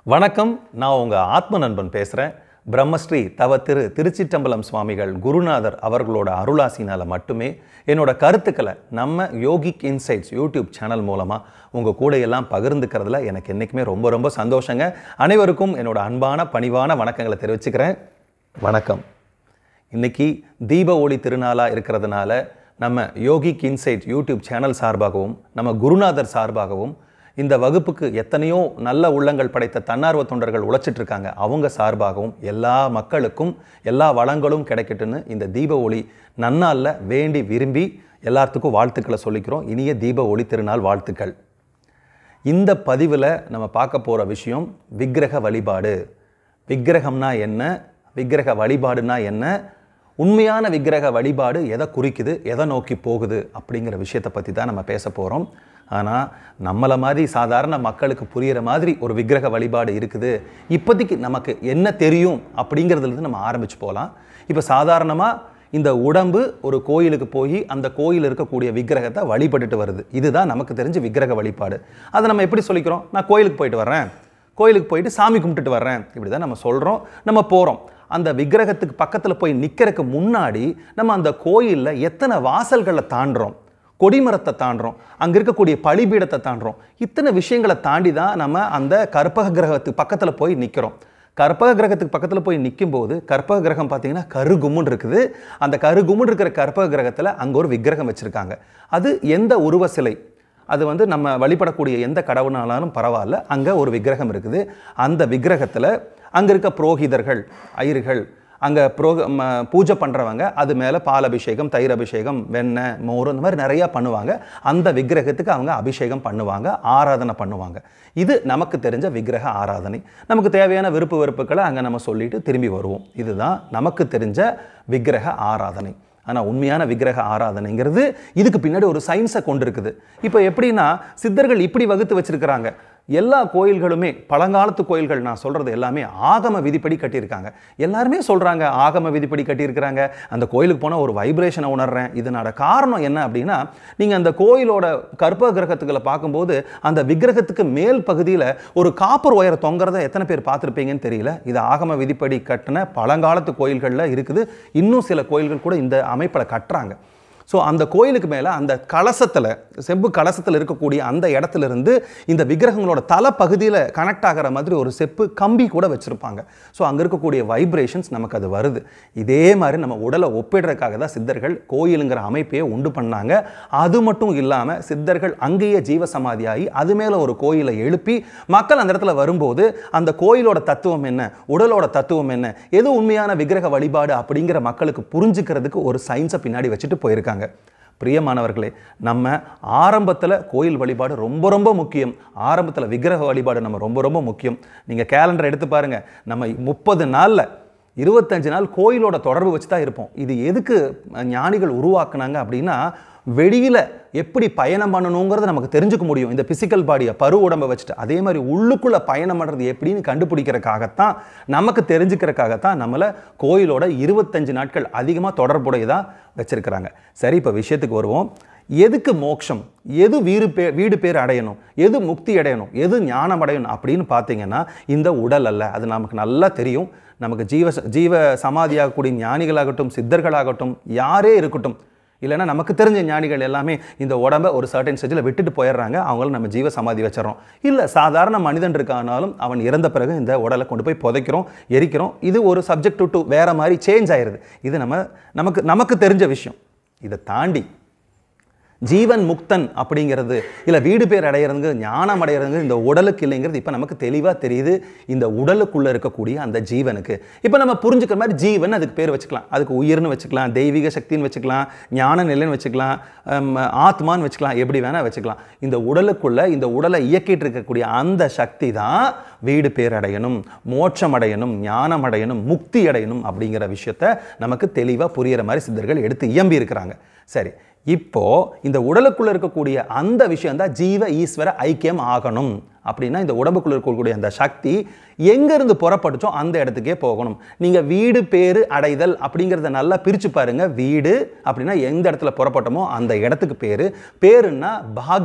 வணக்கம் நான் உங்கள் ஆத்ம நண்பன் பேசுகிறேன் பிரம்மஸ்ரீ தவ திரு திருச்சிற்றம்பலம் சுவாமிகள் குருநாதர் அவர்களோட அருளாசினால் மட்டுமே என்னோட கருத்துக்களை நம்ம யோகிக் இன்சைட்ஸ் யூடியூப் சேனல் மூலமாக உங்கள் கூட எல்லாம் பகிர்ந்துக்கிறதுல எனக்கு என்றைக்குமே ரொம்ப ரொம்ப சந்தோஷங்க அனைவருக்கும் என்னோட அன்பான பணிவான வணக்கங்களை தெரிவிச்சுக்கிறேன் வணக்கம் இன்னைக்கு தீப ஒளி திருநாளாக இருக்கிறதுனால நம்ம யோகிக் இன்சைட் யூடியூப் சேனல் சார்பாகவும் நம்ம குருநாதர் சார்பாகவும் இந்த வகுப்புக்கு எத்தனையோ நல்ல உள்ளங்கள் படைத்த தன்னார்வ தொண்டர்கள் உழைச்சிட்டு இருக்காங்க அவங்க சார்பாகவும் எல்லா மக்களுக்கும் எல்லா வளங்களும் கிடைக்கட்டுன்னு இந்த தீப ஒளி நன்னாளில் வேண்டி விரும்பி எல்லாத்துக்கும் வாழ்த்துக்களை சொல்லிக்கிறோம் இனிய தீப ஒளி திருநாள் வாழ்த்துக்கள் இந்த பதிவில் நம்ம பார்க்க போகிற விஷயம் விக்கிரக வழிபாடு விக்கிரகம்னா என்ன விக்கிரக வழிபாடுனா என்ன உண்மையான விக்கிரக வழிபாடு எதை குறிக்குது எதை நோக்கி போகுது அப்படிங்கிற விஷயத்தை பற்றி தான் நம்ம பேச போகிறோம் ஆனால் நம்மளை மாதிரி சாதாரண மக்களுக்கு புரிகிற மாதிரி ஒரு விக்கிரக வழிபாடு இருக்குது இப்போதைக்கு நமக்கு என்ன தெரியும் அப்படிங்கிறதுலேருந்து நம்ம ஆரம்பிச்சு போகலாம் இப்போ சாதாரணமாக இந்த உடம்பு ஒரு கோயிலுக்கு போய் அந்த கோயில் இருக்கக்கூடிய விக்கிரகத்தை வழிபட்டுட்டு வருது இதுதான் நமக்கு தெரிஞ்ச விக்கிரக வழிபாடு அதை நம்ம எப்படி சொல்லிக்கிறோம் நான் கோயிலுக்கு போயிட்டு வர்றேன் கோயிலுக்கு போயிட்டு சாமி கும்பிட்டுட்டு வர்றேன் இப்படி தான் நம்ம சொல்கிறோம் நம்ம போகிறோம் அந்த விக்கிரகத்துக்கு பக்கத்தில் போய் நிற்கிறதுக்கு முன்னாடி நம்ம அந்த கோயிலில் எத்தனை வாசல்களை தாண்டுறோம் கொடிமரத்தை தாண்டுறோம் அங்கே இருக்கக்கூடிய பலிபீடத்தை தாண்டுறோம் இத்தனை விஷயங்களை தாண்டி தான் நம்ம அந்த கற்பக கிரகத்துக்கு பக்கத்தில் போய் நிற்கிறோம் கற்பக கிரகத்துக்கு பக்கத்தில் போய் நிற்கும்போது கற்பக கிரகம் பார்த்தீங்கன்னா கருகும்முன்னு இருக்குது அந்த கருகும்முன்னு இருக்கிற கற்பக கிரகத்தில் அங்கே ஒரு விக்கிரகம் வச்சுருக்காங்க அது எந்த உருவ சிலை அது வந்து நம்ம வழிபடக்கூடிய எந்த கடவுளானாலும் பரவாயில்ல அங்கே ஒரு விக்கிரகம் இருக்குது அந்த விக்கிரகத்தில் அங்கே இருக்க புரோகிதர்கள் ஐயர்கள் அங்கே ப்ரோ ம, பூஜை பண்ணுறவங்க அது மேலே பால் அபிஷேகம் தயிர் அபிஷேகம் வெண்ணெய் மோர் இந்த மாதிரி நிறையா பண்ணுவாங்க அந்த விக்கிரகத்துக்கு அவங்க அபிஷேகம் பண்ணுவாங்க ஆராதனை பண்ணுவாங்க இது நமக்கு தெரிஞ்ச விக்கிரக ஆராதனை நமக்கு தேவையான விருப்பு வெறுப்புகளை அங்கே நம்ம சொல்லிட்டு திரும்பி வருவோம் இதுதான் நமக்கு தெரிஞ்ச விக்கிரக ஆராதனை ஆனால் உண்மையான விக்கிரக ஆராதனைங்கிறது இதுக்கு பின்னாடி ஒரு சயின்ஸை கொண்டு இருக்குது இப்போ எப்படின்னா சித்தர்கள் இப்படி வகுத்து வச்சிருக்கிறாங்க எல்லா கோயில்களுமே பழங்காலத்து கோயில்கள் நான் சொல்கிறது எல்லாமே ஆகம விதிப்படி கட்டியிருக்காங்க எல்லாருமே சொல்கிறாங்க ஆகம விதிப்படி கட்டியிருக்கிறாங்க அந்த கோயிலுக்கு போனால் ஒரு வைப்ரேஷனை உணர்றேன் இதனோட காரணம் என்ன அப்படின்னா நீங்கள் அந்த கோயிலோட கற்ப கிரகத்துக்களை பார்க்கும்போது அந்த விக்கிரகத்துக்கு மேல் பகுதியில் ஒரு காப்பர் ஒயர் தொங்குறத எத்தனை பேர் பார்த்துருப்பீங்கன்னு தெரியல இது ஆகம விதிப்படி கட்டின பழங்காலத்து கோயில்களில் இருக்குது இன்னும் சில கோயில்கள் கூட இந்த அமைப்பில் கட்டுறாங்க ஸோ அந்த கோயிலுக்கு மேலே அந்த கலசத்தில் செம்பு கலசத்தில் இருக்கக்கூடிய அந்த இடத்துல இருந்து இந்த விக்கிரகங்களோட தலை பகுதியில் கனெக்ட் ஆகிற மாதிரி ஒரு செப்பு கம்பி கூட வச்சுருப்பாங்க ஸோ அங்கே இருக்கக்கூடிய வைப்ரேஷன்ஸ் நமக்கு அது வருது இதே மாதிரி நம்ம உடலை ஒப்பிடுறதுக்காக தான் சித்தர்கள் கோயிலுங்கிற அமைப்பையே உண்டு பண்ணாங்க அது மட்டும் இல்லாமல் சித்தர்கள் அங்கேயே ஜீவ சமாதியாகி அது மேலே ஒரு கோயிலை எழுப்பி மக்கள் அந்த இடத்துல வரும்போது அந்த கோயிலோட தத்துவம் என்ன உடலோட தத்துவம் என்ன எது உண்மையான விக்கிரக வழிபாடு அப்படிங்கிற மக்களுக்கு புரிஞ்சுக்கிறதுக்கு ஒரு சயின்ஸை பின்னாடி வச்சுட்டு போயிருக்காங்க பிரியமானவர்களே நம்ம ஆரம்பத்தில் கோயில் வழிபாடு ரொம்ப ரொம்ப முக்கியம் ஆரம்பத்தில் விக்கிரக வழிபாடு நம்ம ரொம்ப ரொம்ப முக்கியம் நீங்கள் கேலண்டர் எடுத்து பாருங்கள் நம்ம முப்பது நாளில் இருபத்தஞ்சு நாள் கோயிலோட தொடர்பு வச்சு தான் இருப்போம் இது எதுக்கு ஞானிகள் உருவாக்குனாங்க அப்படின்னா வெளியில் எப்படி பயணம் பண்ணணுங்கிறத நமக்கு தெரிஞ்சுக்க முடியும் இந்த பிசிக்கல் பாடியை பரு உடம்பை வச்சுட்டு அதே மாதிரி உள்ளுக்குள்ளே பயணம் பண்ணுறது எப்படின்னு கண்டுபிடிக்கிறதுக்காகத்தான் நமக்கு தெரிஞ்சுக்கிறதுக்காகத்தான் நம்மளை கோயிலோட இருபத்தஞ்சு நாட்கள் அதிகமாக தொடர்புடையதாக வச்சுருக்கிறாங்க சரி இப்போ விஷயத்துக்கு வருவோம் எதுக்கு மோட்சம் எது வீடு பே வீடு பேர் அடையணும் எது முக்தி அடையணும் எது ஞானம் அடையணும் அப்படின்னு பார்த்தீங்கன்னா இந்த உடல் அல்ல அது நமக்கு நல்லா தெரியும் நமக்கு ஜீவ ஜீவ சமாதியாகக்கூடிய ஞானிகளாகட்டும் சித்தர்களாகட்டும் யாரே இருக்கட்டும் இல்லைன்னா நமக்கு தெரிஞ்ச ஞானிகள் எல்லாமே இந்த உடம்ப ஒரு சர்டன் ஸ்டேஜில் விட்டுட்டு போயிடுறாங்க அவங்கள நம்ம ஜீவ சமாதி வச்சிடறோம் இல்லை சாதாரண மனிதன் இருக்கானாலும் அவன் இறந்த பிறகு இந்த உடலை கொண்டு போய் புதைக்கிறோம் எரிக்கிறோம் இது ஒரு சப்ஜெக்ட் டு வேற மாதிரி சேஞ்ச் ஆயிடுது இது நம்ம நமக்கு நமக்கு தெரிஞ்ச விஷயம் இதை தாண்டி ஜீவன் முக்தன் அப்படிங்கிறது இல்லை வீடு பேர் அடையிறது ஞானம் அடையிறது இந்த உடலுக்கு இல்லைங்கிறது இப்போ நமக்கு தெளிவாக தெரியுது இந்த உடலுக்குள்ளே இருக்கக்கூடிய அந்த ஜீவனுக்கு இப்போ நம்ம புரிஞ்சுக்கிற மாதிரி ஜீவன் அதுக்கு பேர் வச்சுக்கலாம் அதுக்கு உயிர்னு வச்சுக்கலாம் தெய்வீக சக்தின்னு வச்சுக்கலாம் ஞான நிலைன்னு வச்சுக்கலாம் ஹம், ஆத்மான்னு வச்சுக்கலாம் எப்படி வேணால் வச்சுக்கலாம் இந்த உடலுக்குள்ளே இந்த உடலை இயக்கிட்டு இருக்கக்கூடிய அந்த சக்தி தான் வீடு பேர் அடையணும் மோட்சம் அடையணும் ஞானம் அடையணும் முக்தி அடையணும் அப்படிங்கிற விஷயத்த நமக்கு தெளிவாக புரியிற மாதிரி சித்தர்கள் எடுத்து இயம்பி இருக்கிறாங்க சரி இப்போ இந்த உடலுக்குள்ள இருக்கக்கூடிய அந்த விஷயம் தான் ஜீவ ஈஸ்வர ஐக்கியம் ஆகணும் அப்படின்னா இந்த உடம்புக்குள்ள இருக்கக்கூடிய அந்த சக்தி எங்கேருந்து புறப்பட்டுச்சோ அந்த இடத்துக்கே போகணும் நீங்கள் வீடு பேரு அடைதல் அப்படிங்கிறத நல்லா பிரித்து பாருங்க வீடு அப்படின்னா எந்த இடத்துல புறப்பட்டோமோ அந்த இடத்துக்கு பேர் பேருன்னா பாக்கியம்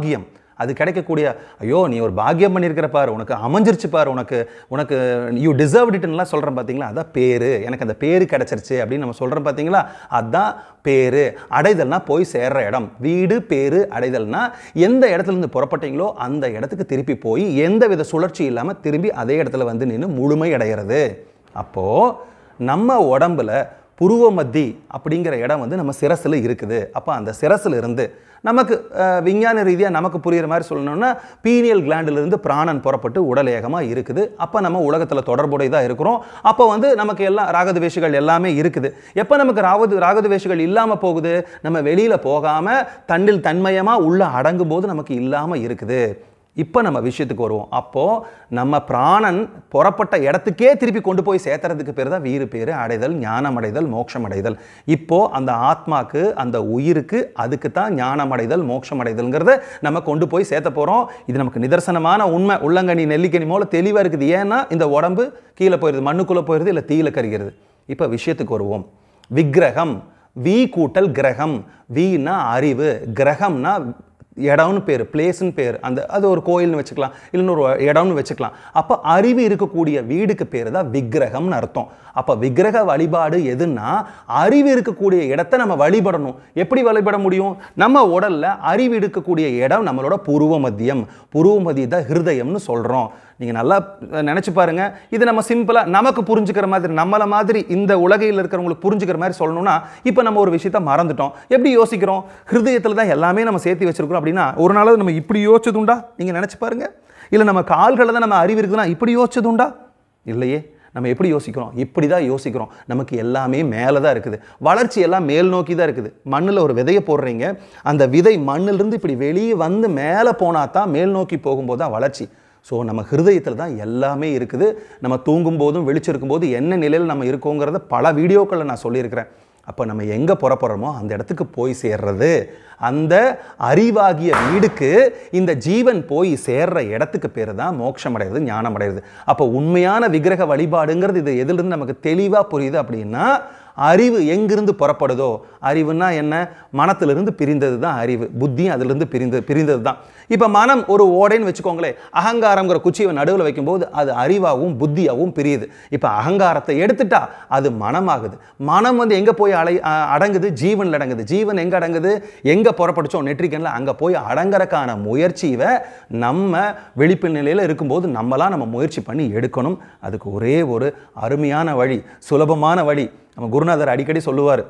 அது கிடைக்கக்கூடிய ஐயோ நீ ஒரு பாக்கியம் பண்ணியிருக்கிற பாரு உனக்கு அமைஞ்சிருச்சு பாரு உனக்கு உனக்கு யூ டிசர்வ் இட்லாம் சொல்கிறேன் பார்த்தீங்களா அதான் பேர் எனக்கு அந்த பேர் கிடச்சிருச்சு அப்படின்னு நம்ம சொல்கிறோம் பார்த்தீங்களா அதான் பேர் அடைதல்னா போய் சேர்ற இடம் வீடு பேர் அடைதல்னா எந்த இடத்துல இருந்து புறப்பட்டீங்களோ அந்த இடத்துக்கு திருப்பி போய் எந்த வித சுழற்சி இல்லாமல் திரும்பி அதே இடத்துல வந்து நின்று முழுமை அடைகிறது அப்போது நம்ம உடம்புல புருவ மத்தி அப்படிங்கிற இடம் வந்து நம்ம சிரசில் இருக்குது அப்போ அந்த சிரசில் இருந்து நமக்கு அஹ், விஞ்ஞான ரீதியாக நமக்கு புரிகிற மாதிரி சொல்லணும்னா பீனியல் இருந்து பிராணன் புறப்பட்டு உடல் ஏகமாக இருக்குது அப்போ நம்ம உலகத்தில் தொடர்புடையதாக இருக்கிறோம் அப்போ வந்து நமக்கு எல்லாம் ராகதுவேஷிகள் எல்லாமே இருக்குது எப்போ நமக்கு ராவது ராகதுவேஷிகள் இல்லாமல் போகுது நம்ம வெளியில் போகாமல் தன்னில் தன்மயமாக உள்ள அடங்கும் போது நமக்கு இல்லாமல் இருக்குது இப்போ நம்ம விஷயத்துக்கு வருவோம் அப்போது நம்ம பிராணன் புறப்பட்ட இடத்துக்கே திருப்பி கொண்டு போய் சேர்த்துறதுக்கு பேர் தான் வீறு பேர் அடைதல் ஞானம் அடைதல் மோட்சம் அடைதல் இப்போது அந்த ஆத்மாக்கு அந்த உயிருக்கு அதுக்கு தான் ஞானம் அடைதல் மோட்சம் அடைதல்ங்கிறத நம்ம கொண்டு போய் சேர்த்த போகிறோம் இது நமக்கு நிதர்சனமான உண்மை உள்ளங்கனி நெல்லிக்கனி போல தெளிவாக இருக்குது ஏன்னா இந்த உடம்பு கீழே போயிடுது மண்ணுக்குள்ளே போயிடுது இல்லை தீயில கரிகிறது இப்போ விஷயத்துக்கு வருவோம் விக்கிரகம் வி கூட்டல் கிரகம் வீனா அறிவு கிரகம்னா இடம்னு பேர் பிளேஸ்னு பேர் அந்த அது ஒரு கோயில்னு வச்சுக்கலாம் இல்லைன்னு ஒரு இடம்னு வச்சுக்கலாம் அப்போ அறிவு இருக்கக்கூடிய வீடுக்கு பேர் தான் விக்கிரகம்னு அர்த்தம் அப்போ விக்கிரக வழிபாடு எதுன்னா அறிவு இருக்கக்கூடிய இடத்த நம்ம வழிபடணும் எப்படி வழிபட முடியும் நம்ம உடல்ல அறிவு இருக்கக்கூடிய இடம் நம்மளோட புருவ மத்தியம் புருவ மத்தியம் தான் ஹிருதயம்னு சொல்கிறோம் நீங்கள் நல்லா நினச்சி பாருங்க இது நம்ம சிம்பிளாக நமக்கு புரிஞ்சுக்கிற மாதிரி நம்மளை மாதிரி இந்த உலகையில் இருக்கிறவங்களுக்கு புரிஞ்சுக்கிற மாதிரி சொல்லணும்னா இப்போ நம்ம ஒரு விஷயத்த மறந்துட்டோம் எப்படி யோசிக்கிறோம் ஹிருதயத்தில் தான் எல்லாமே நம்ம சேர்த்து வச்சிருக்கிறோம் அப்படின்னா ஒரு நாளாவது நம்ம இப்படி யோசிச்சதுண்டா நீங்கள் நினச்சி பாருங்க இல்லை நம்ம கால்களில் தான் நம்ம அறிவு இருக்குதுன்னா இப்படி யோசிச்சதுண்டா இல்லையே நம்ம எப்படி யோசிக்கிறோம் இப்படி தான் யோசிக்கிறோம் நமக்கு எல்லாமே மேலே தான் இருக்குது வளர்ச்சி எல்லாம் மேல் நோக்கி தான் இருக்குது மண்ணில் ஒரு விதையை போடுறீங்க அந்த விதை மண்ணிலிருந்து இப்படி வெளியே வந்து மேலே போனால் தான் மேல் நோக்கி போகும்போது தான் வளர்ச்சி ஸோ நம்ம ஹிருதயத்தில் தான் எல்லாமே இருக்குது நம்ம தூங்கும் போதும் வெளிச்சிருக்கும் போது என்ன நிலையில் நம்ம இருக்கோங்கிறத பல வீடியோக்களில் நான் சொல்லியிருக்கிறேன் அப்போ நம்ம எங்கே புறப்படுறோமோ அந்த இடத்துக்கு போய் சேர்றது அந்த அறிவாகிய வீடுக்கு இந்த ஜீவன் போய் சேர்ற இடத்துக்கு பேர் தான் மோட்சம் அடைகிறது ஞானம் அடைகிறது அப்போ உண்மையான விக்கிரக வழிபாடுங்கிறது இது எதிலிருந்து நமக்கு தெளிவாக புரியுது அப்படின்னா அறிவு எங்கிருந்து புறப்படுதோ அறிவுன்னா என்ன மனத்திலிருந்து பிரிந்தது தான் அறிவு புத்தியும் அதிலிருந்து பிரிந்தது பிரிந்தது தான் இப்போ மனம் ஒரு ஓடைன்னு வச்சுக்கோங்களேன் அகங்காரங்கிற குச்சியை நடுவில் வைக்கும்போது அது அறிவாகவும் புத்தியாகவும் பிரியுது இப்போ அகங்காரத்தை எடுத்துட்டா அது மனமாகுது மனம் வந்து எங்கே போய் அலை அ- அடங்குது ஜீவனில் அடங்குது ஜீவன் எங்கே அடங்குது எங்கே புறப்படுச்சோம் நெற்றிக்கனில் அங்கே போய் அடங்கறக்கான முயற்சியை நம்ம விழிப்பு நிலையில் இருக்கும்போது நம்மளாம் நம்ம முயற்சி பண்ணி எடுக்கணும் அதுக்கு ஒரே ஒரு அருமையான வழி சுலபமான வழி நம்ம குருநாதர் அடிக்கடி சொல்லுவார்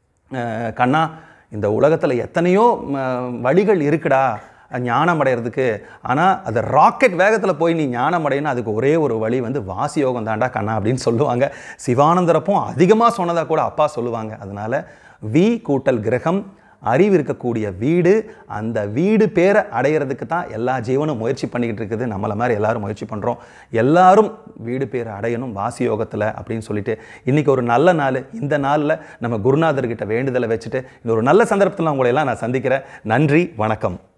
அஹ், கண்ணா இந்த உலகத்தில் எத்தனையோ ம, வழிகள் இருக்குடா ஞானம் அடைகிறதுக்கு ஆனால் அது ராக்கெட் வேகத்தில் போய் நீ ஞானம் அடையணும் அதுக்கு ஒரே ஒரு வழி வந்து வாசி யோகம் தாண்டா கண்ணா அப்படின்னு சொல்லுவாங்க சிவானந்தரப்பும் அதிகமாக சொன்னதாக கூட அப்பா சொல்லுவாங்க அதனால் வி கூட்டல் கிரகம் அறிவு இருக்கக்கூடிய வீடு அந்த வீடு பேரை அடையிறதுக்கு தான் எல்லா ஜீவனும் முயற்சி பண்ணிக்கிட்டு இருக்குது நம்மளை மாதிரி எல்லாரும் முயற்சி பண்ணுறோம் எல்லாரும் வீடு பேரை அடையணும் வாசி யோகத்தில் அப்படின்னு சொல்லிட்டு இன்றைக்கி ஒரு நல்ல நாள் இந்த நாளில் நம்ம குருநாதர்கிட்ட வேண்டுதலை வச்சுட்டு இந்த ஒரு நல்ல சந்தர்ப்பத்தில் உங்களை எல்லாம் நான் சந்திக்கிறேன் நன்றி வணக்கம்